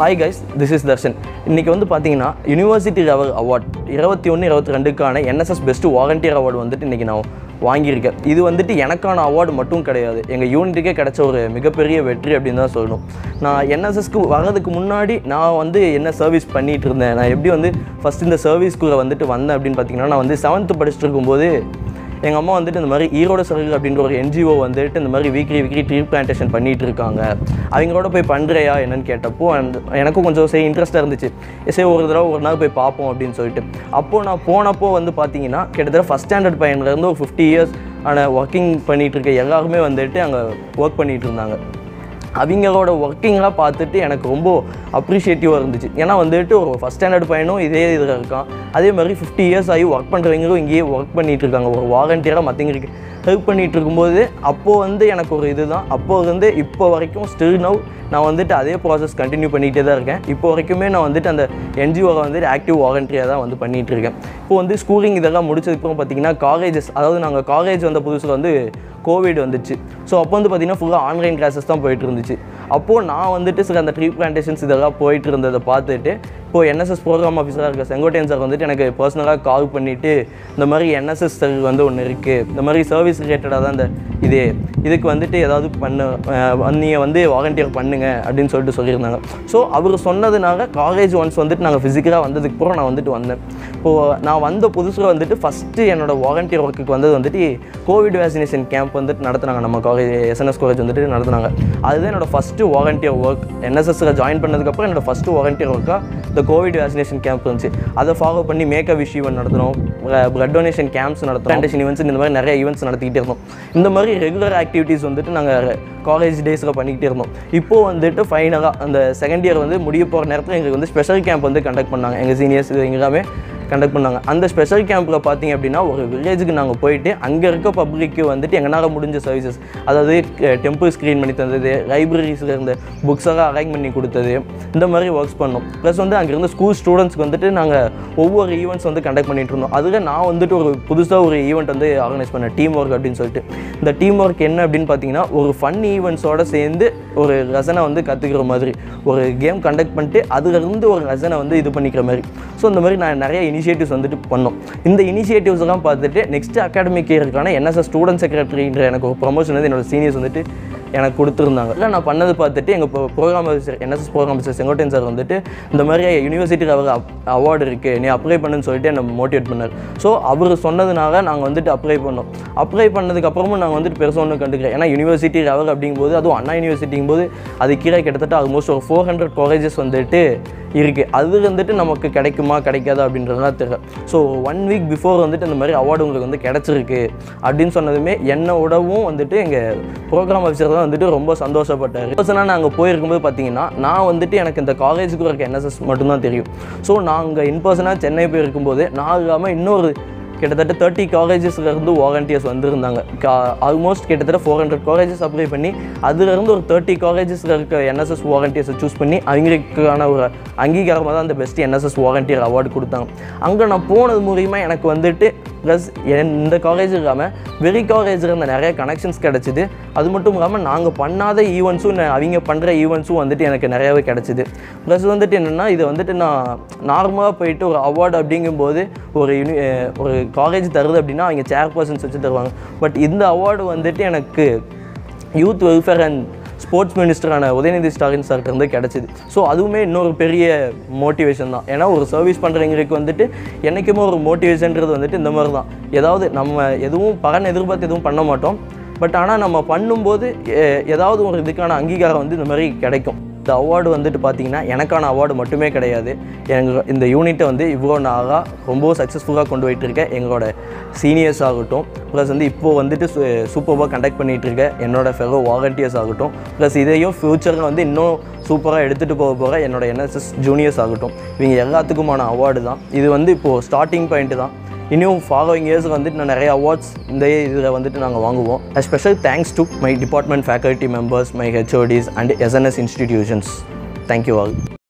hi guys this is Darshan இன்றைக்கி வந்து பார்த்தீங்கன்னா யூனிவர்சிட்டி லெவல் அவார்ட் இருபத்தி ஒன்று இருபத்தி ரெண்டுக்கான என்எஸ்எஸ் பெஸ்ட் வாலண்டியர் அவார்டு வந்துட்டு இன்றைக்கி நான் வாங்கியிருக்கேன் இது வந்துட்டு எனக்கான அவார்டு மட்டும் கிடையாது எங்கள் யூனிட்டுக்கே கிடைச்ச ஒரு மிகப்பெரிய வெற்றி அப்படின்னு தான் சொல்லணும் நான் என்எஸ்எஸ்க்கு வர்றதுக்கு முன்னாடி நான் வந்து என்ன சர்வீஸ் பண்ணிகிட்டு இருந்தேன் நான் எப்படி வந்து ஃபஸ்ட் இந்த சர்வீஸ்க்குள்ளே வந்துட்டு வந்தேன் அப்படின்னு பார்த்தீங்கன்னா நான் வந்து செவன்த்து படிச்சுட்டு இருக்கும்போது எங்கள் அம்மா வந்துட்டு இந்த மாதிரி ஈரோடு சர்க்கிள் அப்படின்ற ஒரு என்ஜிஓ வந்துட்டு இந்த மாதிரி வீக்லி வீக்லி ட்ரீ பிளான்டேஷன் பண்ணிகிட்டு இருக்காங்க அவங்களோட போய் பண்ணுறியா என்னன்னு கேட்டப்போ அந்த எனக்கும் கொஞ்சம் சரி இன்ட்ரெஸ்ட்டாக இருந்துச்சு சரி ஒரு தடவை ஒரு நாள் போய் பார்ப்போம் அப்படின்னு சொல்லிட்டு அப்போது நான் போனப்போ வந்து பார்த்தீங்கன்னா கிட்டத்தட்ட ஃபஸ்ட் ஸ்டாண்டர்ட் பையன்லேருந்து ஒரு ஃபிஃப்டி இயர்ஸ் ஆன ஒர்க்கிங் பண்ணிகிட்டு இருக்க எல்லாருமே வந்துட்டு அங்கே ஒர்க் பண்ணிகிட்டு இருந்தாங்க அவங்களோட ஒர்க்கிங்லாம் பார்த்துட்டு எனக்கு ரொம்ப அப்ரிஷியேட்டிவாக இருந்துச்சு ஏன்னா வந்துட்டு ஒரு ஃபஸ்ட் ஸ்டாண்டர்ட் பையனும் இதே இதில் இருக்கான் அதே மாதிரி ஃபிஃப்டி இயர்ஸ் ஆகி ஒர்க் பண்ணுறவங்களும் இங்கேயே ஒர்க் பண்ணிகிட்டு இருக்காங்க ஒரு வாலண்டியராக மற்றவங்களுக்கு ஹெல்ப் பண்ணிகிட்டு இருக்கும்போது அப்போது வந்து எனக்கு ஒரு இதுதான் அப்போது வந்து இப்போ வரைக்கும் ஸ்டில் நவ் நான் வந்துட்டு அதே ப்ராசஸ் கண்டினியூ பண்ணிகிட்டே தான் இருக்கேன் இப்போ வரைக்குமே நான் வந்துட்டு அந்த என்ஜிஓவை வந்துட்டு ஆக்டிவ் வாலண்டியராக தான் வந்து பண்ணிகிட்டு இருக்கேன் இப்போ வந்து ஸ்கூலிங் இதெல்லாம் முடிச்சதுக்கப்புறம் பார்த்தீங்கன்னா காலேஜஸ் அதாவது நாங்கள் காலேஜ் வந்த புதுசில் வந்து கோவிட் வந்துச்சு ஸோ அப்போ வந்து பார்த்தீங்கன்னா ஃபுல்லாக ஆன்லைன் கிளாஸஸ் தான் போயிட்டு இருந்துச்சு அப்போது நான் வந்துட்டு சில அந்த ட்ரீ பிளான்டேஷன்ஸ் இதெல்லாம் போயிட்டு இருந்ததை பார்த்துட்டு இப்போது என்எஸ்எஸ் ப்ரோக்ராம் ஆஃபீஸராக இருக்க செங்கோட்டையன் சார் வந்துட்டு எனக்கு பர்சனலாக கால் பண்ணிவிட்டு இந்த மாதிரி என்எஸ்எஸ் சார் வந்து ஒன்று இருக்குது இந்த மாதிரி சர்வீஸ் ரிலேட்டடாக தான் இந்த இது இதுக்கு வந்துட்டு ஏதாவது பண்ணு நீங்கள் வந்து வாலண்டியர் பண்ணுங்க அப்படின்னு சொல்லிட்டு சொல்லியிருந்தாங்க ஸோ அவர் சொன்னதுனால காலேஜ் ஒன்ஸ் வந்துட்டு நாங்கள் ஃபிசிக்கலாக வந்ததுக்கு அப்புறம் நான் வந்துட்டு வந்தேன் இப்போது நான் வந்த புதுசில் வந்துட்டு ஃபஸ்ட்டு என்னோட வாலண்டியர் ஒர்க்குக்கு வந்தது வந்துட்டு கோவிட் வேக்சினேஷன் கேம்ப் வந்துட்டு நடத்துனாங்க நம்ம காலேஜ் எஸ்என்எஸ் காலேஜ் வந்துட்டு நடத்துனாங்க அதுதான் என்னோட ஃபஸ்ட்டு வாலண்டியர் ஒர்க் என்எஸ்எஸ்ல ஜாயின் பண்ணதுக்கப்புறம் என்னோட ஃபஸ்ட்டு வாலண்டியர் ஒர்க்காக இந்த கோவிட் வேக்சினேஷன் கேம்ப் இருந்துச்சு அதை ஃபாலோ பண்ணி மேக்கப் விஷ் ஈவெண்ட் நடத்தினோம் பிளட் டொனேஷன் கேம்ப்ஸ் நடத்தும் பிளான்டேஷன் ஈவெண்ட்ஸ் இந்த மாதிரி நிறைய ஈவெண்ட்ஸ் நடத்திக்கிட்டே இருந்தோம் இந்த மாதிரி ரெகுலர் ஆக்டிவிட்டீஸ் வந்துட்டு நாங்கள் காலேஜ் டேஸில் பண்ணிக்கிட்டே இருந்தோம் இப்போது வந்துட்டு ஃபைனலாக அந்த செகண்ட் இயர் வந்து முடிய போகிற நேரத்தில் எங்களுக்கு வந்து ஸ்பெஷல் கேம்ப் வந்து கண்டக்ட் பண்ணாங்க எங்கள் சீனியர்ஸ் எல்லாமே கண்டக்ட் பண்ணாங்க அந்த ஸ்பெஷல் கேம்பில் பார்த்தீங்க அப்படின்னா ஒரு வில்லேஜுக்கு நாங்கள் போயிட்டு அங்கே இருக்க பப்ளிக்கு வந்துட்டு எங்களால் முடிஞ்ச சர்வீசஸ் அதாவது டெம்பிள் ஸ்க்ரீன் பண்ணி தந்தது லைப்ரரிஸில் இருந்த புக்ஸ் எல்லாம் அரேஞ்ச் பண்ணி கொடுத்தது இந்த மாதிரி ஒர்க்ஸ் பண்ணோம் ப்ளஸ் வந்து அங்கே இருந்த ஸ்கூல் ஸ்டூடெண்ட்ஸ்க்கு வந்துட்டு நாங்கள் ஒவ்வொரு ஈவெண்ட்ஸ் வந்து கண்டக்ட் பண்ணிட்டு இருந்தோம் அதில் நான் வந்துட்டு ஒரு புதுசாக ஒரு ஈவெண்ட் வந்து ஆர்கனைஸ் பண்ணேன் டீம் ஒர்க் அப்படின்னு சொல்லிட்டு இந்த டீம் ஒர்க் என்ன அப்படின்னு பார்த்தீங்கன்னா ஒரு ஃபன் ஈவெண்ட்ஸோட சேர்ந்து ஒரு ரசனை வந்து கற்றுக்கிற மாதிரி ஒரு கேம் கண்டக்ட் பண்ணிட்டு அதுலேருந்து ஒரு ரசனை வந்து இது பண்ணிக்கிற மாதிரி ஸோ இந்த மாதிரி நான் நிறைய இனிஷியேட்டிவ்ஸ் வந்துட்டு பண்ணோம் இந்த இனிஷியேட்டிவ்ஸ் எல்லாம் பார்த்துட்டு நெக்ஸ்ட் அகாடமிக் இயருக்கான என்எஸ்எஸ் ஸ்டூடெண்ட் செக்ரட்டரின்ற எனக்கு ஒரு ப்ரொமோஷன் வந்து என்னோட சீனியர்ஸ் வந்துட்டு எனக்கு கொடுத்துருந்தாங்க இல்லை நான் பண்ணது பார்த்துட்டு எங்கள் programme officer NSS programme officer Sengottaiyan sir வந்துட்டு இந்த மாதிரி யூனிவர்சிட்டி லெவல் அவார்டு இருக்குது நீ அப்ளை பண்ணுன்னு சொல்லிட்டு என்னை மோட்டிவேட் பண்ணார் ஸோ அவர் சொன்னதுனால நாங்கள் வந்துட்டு அப்ளை பண்ணோம் அப்ளை பண்ணதுக்கப்புறமும் நாங்கள் வந்துட்டு பெருசாக ஒன்றும் கண்டுக்கிறேன் ஏன்னா யூனிவர்சிட்டி லெவல் அப்படிங்கும்போது அதுவும் அண்ணா யூனிவர்சிட்டிங்கும்போது அது கீழே கிட்டத்தட்ட ஆல்மோஸ்ட் ஒரு ஃபோர் ஹண்ட்ரட் காலேஜஸ் வந்துட்டு இருக்குது அது வந்துட்டு நமக்கு கிடைக்குமா கிடைக்காதா அப்படின்றதுலாம் தெரியல ஸோ ஒன் வீக் பிஃபோர் வந்துட்டு இந்த மாதிரி அவார்டு உங்களுக்கு வந்து கிடச்சிருக்கு அப்படின்னு சொன்னதுமே என்னை விடவும் வந்துட்டு எங்கள் ப்ரோக்ராம் ஆஃபீஸர் தான் வந்துட்டு ரொம்ப சந்தோஷப்பட்டார் பர்சனாக நாங்கள் போயிருக்கும்போது பார்த்தீங்கன்னா நான் வந்துட்டு எனக்கு இந்த காலேஜுக்கு இருக்க என்எஸ்எஸ் மட்டும்தான் தெரியும் ஸோ நாங்கள் இன் பர்சனாக சென்னை போயிருக்கும்போது நான் இல்லாமல் இன்னொரு கிட்டத்தட்ட தேர்ட்டி காலேஜஸ்லேருந்து வாலண்டியர்ஸ் வந்திருந்தாங்க ஆல்மோஸ்ட் கிட்டத்தட்ட ஃபோர் ஹண்ட்ரட் காலேஜஸ் அப்ளை பண்ணி அதுலேருந்து ஒரு தேர்ட்டி காலேஜஸில் இருக்க என்எஸ்எஸ் வாலண்டியர்ஸை சூஸ் பண்ணி அவங்களுக்கான ஒரு அங்கீகாரமாக தான் அந்த பெஸ்ட் என்எஸ்எஸ் வாலண்டியர் அவார்டு கொடுத்தாங்க அங்கே நான் போனது மூலிமா எனக்கு வந்துட்டு ப்ளஸ் இந்த காலேஜ் இல்லாமல் வெரி காலேஜில் இருந்த நிறைய கனெக்ஷன்ஸ் கிடச்சிது அது மட்டும் இல்லாமல் நாங்கள் பண்ணாத ஈவெண்ட்ஸும் அவங்க பண்ணுற ஈவெண்ட்ஸும் வந்துட்டு எனக்கு நிறையாவே கிடச்சிது ப்ளஸ் வந்துட்டு என்னென்னா இது வந்துட்டு நான் நார்மலாக போயிட்டு ஒரு அவார்டு அப்படிங்கும்போது ஒரு யூனி ஒரு காலேஜ் தருது அப்படின்னா அவங்க சேர் பர்சன்ஸ் வச்சு தருவாங்க பட் இந்த அவார்டு வந்துட்டு எனக்கு யூத் வெல்ஃபேர் அண்ட் ஸ்போர்ட்ஸ் மினிஸ்டரான உதயநிதி ஸ்டாலின் சார்கிட்ட இருந்து கிடச்சிது ஸோ அதுவுமே இன்னொரு பெரிய மோட்டிவேஷன் தான் ஏன்னா ஒரு சர்வீஸ் பண்ணுறவங்களுக்கு வந்துட்டு என்றைக்குமே ஒரு மோட்டிவேஷன்றது வந்துட்டு இந்த மாதிரி தான் ஏதாவது நம்ம எதுவும் பலன் எதிர்பார்த்து எதுவும் பண்ண மாட்டோம் பட் ஆனால் நம்ம பண்ணும்போது எ- ஏதாவது ஒரு இதுக்கான அங்கீகாரம் வந்து இந்த மாதிரி கிடைக்கும் இந்த அவார்டு வந்துட்டு பார்த்தீங்கன்னா எனக்கான அவார்டு மட்டுமே கிடையாது எங்கள் இந்த யூனிட்டை வந்து இவ்வளோ நாளாக ரொம்ப சக்ஸஸ்ஃபுல்லாக கொண்டு போயிட்டு இருக்க எங்களோட சீனியர்ஸ் ஆகட்டும் ப்ளஸ் வந்து இப்போது வந்துட்டு சூப்பராக கண்டக்ட் பண்ணிகிட்டு இருக்க என்னோட ஃபெலோ வாலண்டியர்ஸ் ஆகட்டும் ப்ளஸ் இதையும் ஃப்யூச்சரில் வந்து இன்னும் சூப்பராக எடுத்துகிட்டு போக போகிற என்னோட என்எஸ்எஸ் ஜூனியர்ஸ் ஆகட்டும் இவங்க எல்லாத்துக்குமான அவார்டு தான் இது வந்து இப்போது ஸ்டார்டிங் பாயிண்ட் தான் இன்னும் ஃபாலோவிங் இயர்ஸ் வந்துட்டு நான் நிறைய அவார்ட்ஸ் இந்த இதில் வந்துட்டு நாங்கள் வாங்குவோம் special thanks to my department faculty members my HODs and SNS institutions thank you all